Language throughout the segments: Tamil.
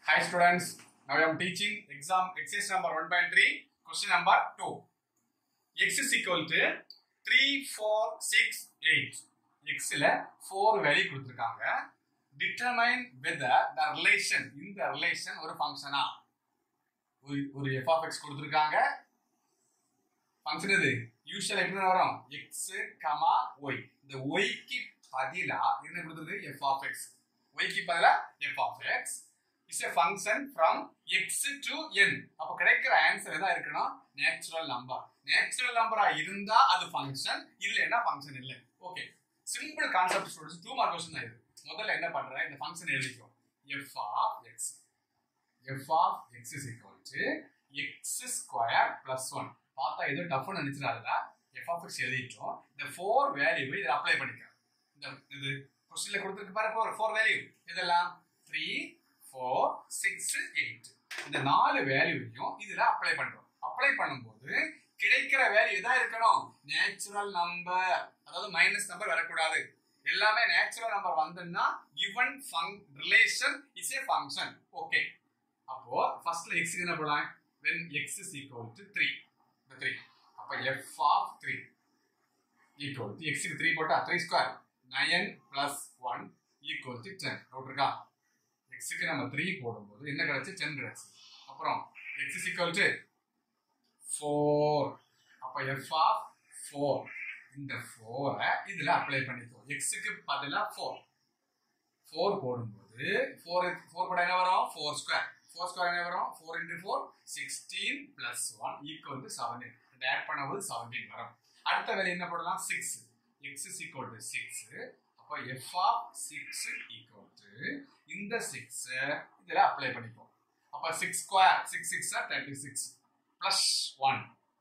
Hi students, now I am teaching exam exercise number 1.3, question number 2. x is equal to 3, 4, 6, 8. x ல 4 வேல்யூ கொடுத்திருக்காங்க determine whether the relation இந்த relation ஒரு ஃபங்க்ஷனா ஒரு ஒரு f of x கொடுத்திருக்காங்க ஃபங்க்ஷன் இது யூஷுவல் எப்படி வரும் x, y இந்த y க்கு பதிலா என்ன கொடுத்தது f of x y க்கு பதிலா f of x is a function from x to n அப்ப கிடைக்கிற ஆன்சர் எதா இருக்கணும் நேச்சுரல் நம்பர் நேச்சுரல் நம்பரா இருந்தா அது ஃபங்க்ஷன் இல்லைன்னா ஃபங்க்ஷன் இல்லை okay simple concept students two mark question தான் இது முதல்ல என்ன பண்றேன் இந்த ஃபங்க்ஷன் எழுதிக்கோ f of x f of x is equal to x square plus 1 பார்த்தா ஏதோ டஃப்னு நினைச்சிடாதுல f of x எழுதிட்டோம் இந்த ஃபோர் வேல்யூ இதில் அப்ளை பண்ணிக்க இந்த இது கொஸ்டின்ல கொடுத்துருக்கு பாரு ஃபோர் ஃபோர் வேல்யூ இதெல்லாம் த்ரீ ஃபோர் சிக்ஸ் எயிட் இந்த நாலு வேல்யூவையும் இதுல அப்ளை பண்றோம் அப்ளை பண்ணும்போது கிடைக்கிற வேல்யூ எதா இருக்கணும் நேச்சுரல் நம்பர் அதாவது மைனஸ் நம்பர் வரக்கூடாது எல்லாமே நேச்சுரல் நம்பர் வந்துன்னா given ஃபங் relation is a function okay அப்போ ஃபர்ஸ்ட்ல x என்ன போடலாம் when x is equal to 3 இந்த 3 அப்ப f of 3 equal to x க்கு 3 போட்டா 3 square 9 plus 1 equal to 10 doubt இருக்கா x க்கு நம்ம 3 போடும்போது என்ன கிடைச்சு 10 கிடைச்சு அப்புறம் x is equal to 4 அப்ப f of 4 இந்த 4 இதுல அப்ளை பண்ணிக்கோ x க்கு பதிலா 4 4 போடும்போது 4 4 போட என்ன வரும் 4 ஸ்கொயர் 4 ஸ்கொயர் என்ன வரும் 4 into 4 16 plus 1 equal to 17 இதை ஆட் பண்ணும்போது 17 வரும் அடுத்த வேலை என்ன போடலாம் 6 x is equal to 6 அப்ப f of 6 equal to இந்த 6 இதுல அப்ளை பண்ணிப்போம் அப்ப 6 ஸ்கொயர் 6 6 36 plus 1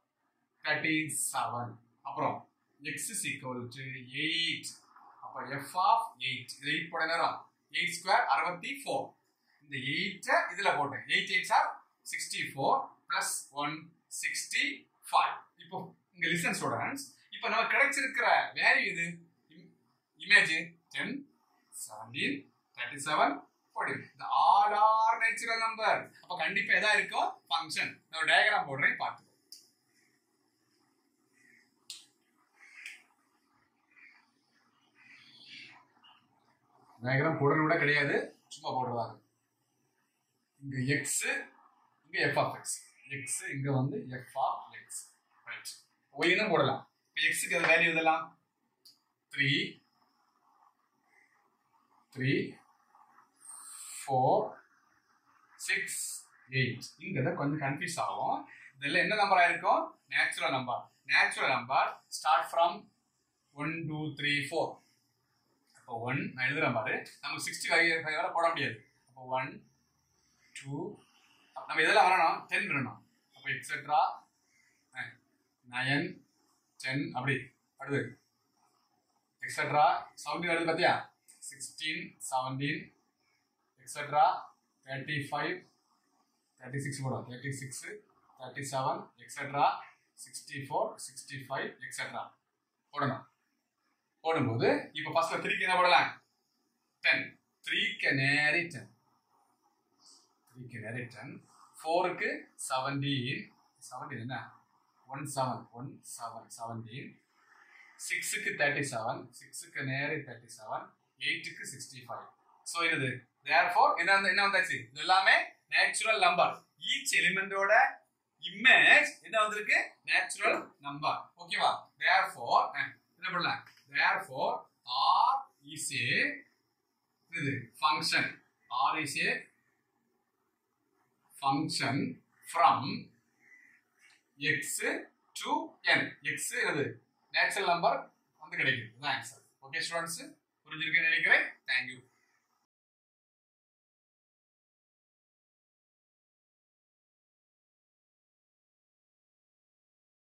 37 அப்புறம் x is equal to 8 அப்ப f of 8 இது 8 போட நேரம் 8 ஸ்கொயர் 64 இந்த 8 இதுல போட்டேன் 8 8 ஆர் 64 plus 1 65 இப்போ இங்க லிசன் ஸ்டூடண்ட்ஸ் இப்போ நம்ம கிடைச்சிருக்கிற வேல்யூ இது இமேஜ் 10 17 37 40 இந்த ஆல் ஆர் நேச்சுரல் நம்பர் அப்ப கண்டிப்பா எதா இருக்கும் ஃபங்க்ஷன் நான் டயகிராம் போடுறேன் பார்த்துக்கோ டயகிராம் போடுறது கூட கிடையாது சும்மா போடுறதா இங்க எக்ஸ் இங்க எஃப் ஆஃப் எக்ஸ் எக்ஸ் இங்க வந்து எஃப் ஆஃப் எக்ஸ் ரைட் ஒய்னு போடலாம் இப்போ எக்ஸுக்கு அது வேல்யூ இதெல்லாம் three three four six eight இங்க கொஞ்சம் கன்ஃபியூஸ் ஆகும் இதெல்லாம் என்ன நம்பர் ஆயிருக்கும் natural number natural number start from one two three four அப்போ ஒன் நான் எழுதுறேன் பாரு நமக்கு சிக்ஸ்டி ஃபைவ் ஃபைவ் வரை போட முடியாது அப்போ ஒன் டூ நம்ம இதெல்லாம் வரணும் டென் வரணும் அப்போ எக்ஸெட்ரா நயன் டென் அப்படி அடுத்து எக்ஸெட்ரா செவன்டீன் வருது பார்த்தியா sixteen seventeen etcetera thirty five thirty six போடும் thirty six thirty seven etcetera sixty four sixty five etcetera போடணும் போடும்போது இப்போ ஃபர்ஸ்ட்ல த்ரீக்கு என்ன போடலாம் டென் த்ரீக்கு நேரி டென் த்ரீக்கு நேரி டென் ஃபோருக்கு செவன்டீன் செவன்டீன் என்ன one seven one seven seventeen சிக்ஸுக்கு தேர்ட்டி செவன் சிக்ஸுக்கு நேரி தேர்ட்டி செவன் எயிட்டுக்கு சிக்ஸ்டி ஃபைவ் ஸோ என்னது தேர் ஃபோர் என்ன என்ன வந்தாச்சு இது எல்லாமே நேச்சுரல் நம்பர் ஈச் எலிமெண்டோட இமேஜ் என்ன வந்திருக்கு நேச்சுரல் நம்பர் ஓகேவா தேர் ஃபோர் என்ன பண்ணலாம் therefore R is a இது function R is a function from X to N X இது நேச்சுரல் நம்பர் வந்து கிடைக்குது இதுதான் ஆன்சர் ஓகே ஸ்டூடெண்ட்ஸ் புரிஞ்சிருக்கேன்னு நினைக்கிறேன் தேங்க்யூ